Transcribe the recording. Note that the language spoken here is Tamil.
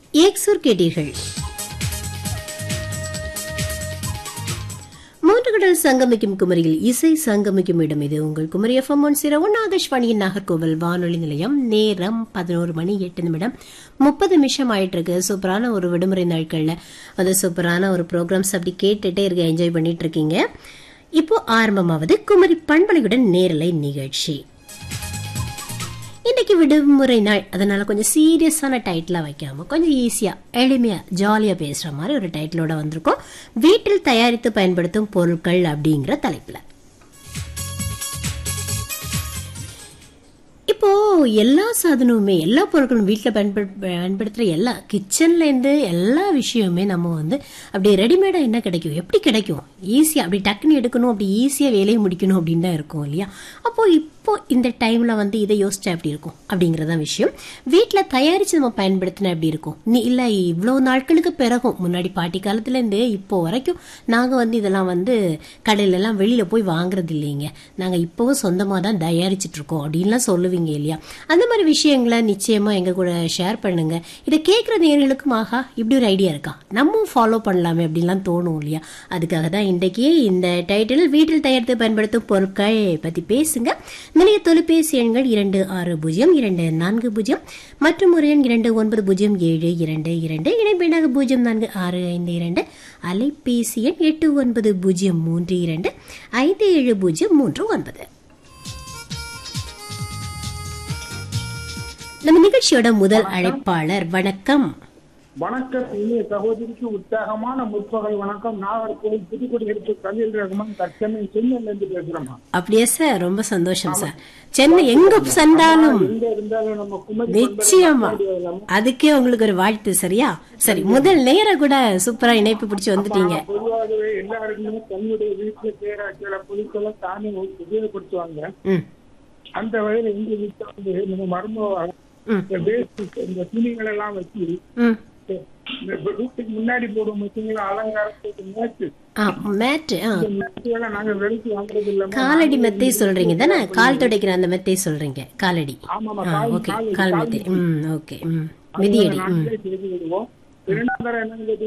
ஏக்சூர் கேட்டீர்கள் மூன்று கடல் சங்கமிக்கும் குமரியில் இசை சங்கமிக்கும் இடம் இது உங்கள் Kumari FM one zero one ஆகாஷ்வாணியின் நாகர்கோவில் வானொலி நிலையம் நேரம் பதினோரு மணி எட்டு நிமிடம் முப்பது நிமிஷம் ஆயிட்டு இருக்கு சூப்பரான ஒரு விடுமுறை நாட்கள்ல வந்து சூப்பரான ஒரு ப்ரோக்ராம்ஸ் அப்படி கேட்டுட்டே இருக்க என்ஜாய் பண்ணிட்டு இருக்கீங்க இப்போ ஆரம்பமாவது குமரி பண்பலையுடன் நேரலை நிகழ்ச்சி இன்னைக்கு விடுமுறை நாள் அதனால கொஞ்சம் சீரியஸான டைட்டிலா வைக்காம கொஞ்சம் ஈஸியா எளிமையா ஜாலியா பேசுற மாதிரி ஒரு டைட்டிலோட வந்திருக்கோம் வீட்டில் தயாரித்து பயன்படுத்தும் பொருட்கள் அப்படிங்கிற தலைப்புல இப்போ எல்லா சாதனமுமே எல்லா பொருட்களும் வீட்டில் பயன்படு பயன்படுத்துகிற எல்லா கிச்சன்ல இருந்து எல்லா விஷயமுமே நம்ம வந்து அப்படி ரெடிமேடாக என்ன கிடைக்கும் எப்படி கிடைக்கும் ஈஸியாக அப்படி டக்குன்னு எடுக்கணும் அப்படி ஈஸியாக வேலையை முடிக்கணும் அப்படின்னு தான் இருக்கும் இல்லையா அப்போ இப்போ இந்த டைம்ல வந்து இதை யோசிச்சா எப்படி இருக்கும் அப்படிங்கறதான் விஷயம் வீட்டில் தயாரிச்சு நம்ம பயன்படுத்தினா எப்படி இருக்கும் நீ இல்லை இவ்வளோ நாட்களுக்கு பிறகும் முன்னாடி பாட்டி காலத்துல இருந்து இப்போ வரைக்கும் நாங்கள் வந்து இதெல்லாம் வந்து கடையில எல்லாம் வெளியில போய் வாங்குறது இல்லைங்க நாங்கள் இப்போவும் சொந்தமாக தான் தயாரிச்சிட்டு இருக்கோம் அப்படின்லாம் சொல்லுவீங்க இல்லையா அந்த மாதிரி விஷயங்களை நிச்சயமா எங்க கூட ஷேர் பண்ணுங்க இதை கேட்குற நேர்களுக்கும் ஆகா இப்படி ஒரு ஐடியா இருக்கா நம்ம ஃபாலோ பண்ணலாமே அப்படின்லாம் தோணும் இல்லையா அதுக்காக தான் இன்றைக்கு இந்த டைட்டில் வீட்டில் தயாரித்து பயன்படுத்தும் பொருட்கள் பத்தி பேசுங்க நிலைய தொலைபேசி எண்கள் இரண்டு ஆறு பூஜ்ஜியம் இரண்டு நான்கு பூஜ்ஜியம் மற்றும் ஒரு எண் இரண்டு ஒன்பது பூஜ்ஜியம் ஏழு இரண்டு இரண்டு இணைப்பெண்ணாக பூஜ்ஜியம் நான்கு ஆறு ஐந்து இரண்டு அலைபேசி எண் எட்டு ஒன்பது பூஜ்ஜியம் மூன்று இரண்டு ஐந்து ஏழு பூஜ்ஜியம் மூன்று ஒன்பது நம்ம நிகழ்ச்சியோட முதல் அழைப்பாளர் வணக்கம் வணக்கம் இனிய சகோதரிக்கு உற்சாகமான முற்பகல் வணக்கம் நாகர்கோவில் புதுக்குடி எடுத்து கலில் ரகுமான் தற்சமயம் சென்னையில இருந்து பேசுறோமா அப்படியே சார் ரொம்ப சந்தோஷம் சார் சென்னை எங்க சென்றாலும் எங்க இருந்தாலும் நம்ம குமரி நிச்சயமா அதுக்கே உங்களுக்கு ஒரு வாழ்த்து சரியா சரி முதல் நேர கூட சூப்பரா இணைப்பு பிடிச்சு வந்துட்டீங்க பொதுவாகவே எல்லாருக்குமே தன்னுடைய வீட்டுல செய்யற சில பொருட்களை தானே உபயோகப்படுத்துவாங்க ம் அந்த வகையில எங்க வீட்டுல வந்து நம்ம மர்ம ம். இந்த வேஸ்ட் இந்த துணிகள் எல்லாம் வச்சு ம் இந்த வீட்டுக்கு முன்னாடி போடும் துணிகளை அலங்காரத்துக்கு மேட்டு ஆ மேட்டு ஆ இந்த மேட்டுகளை நாங்க வெளுத்து வாங்குறது இல்ல காலடி மெத்தை சொல்றீங்க தானே கால் துடைக்கிற அந்த மெத்தை சொல்றீங்க காலடி ஆமாமா ஆ கால் ஓகே கால் கால் மெத்தை ம் ஓகே ம் மிதியடி ம் நாங்களே செய்து விடுவோம் இரண்டாவது என்னன்னு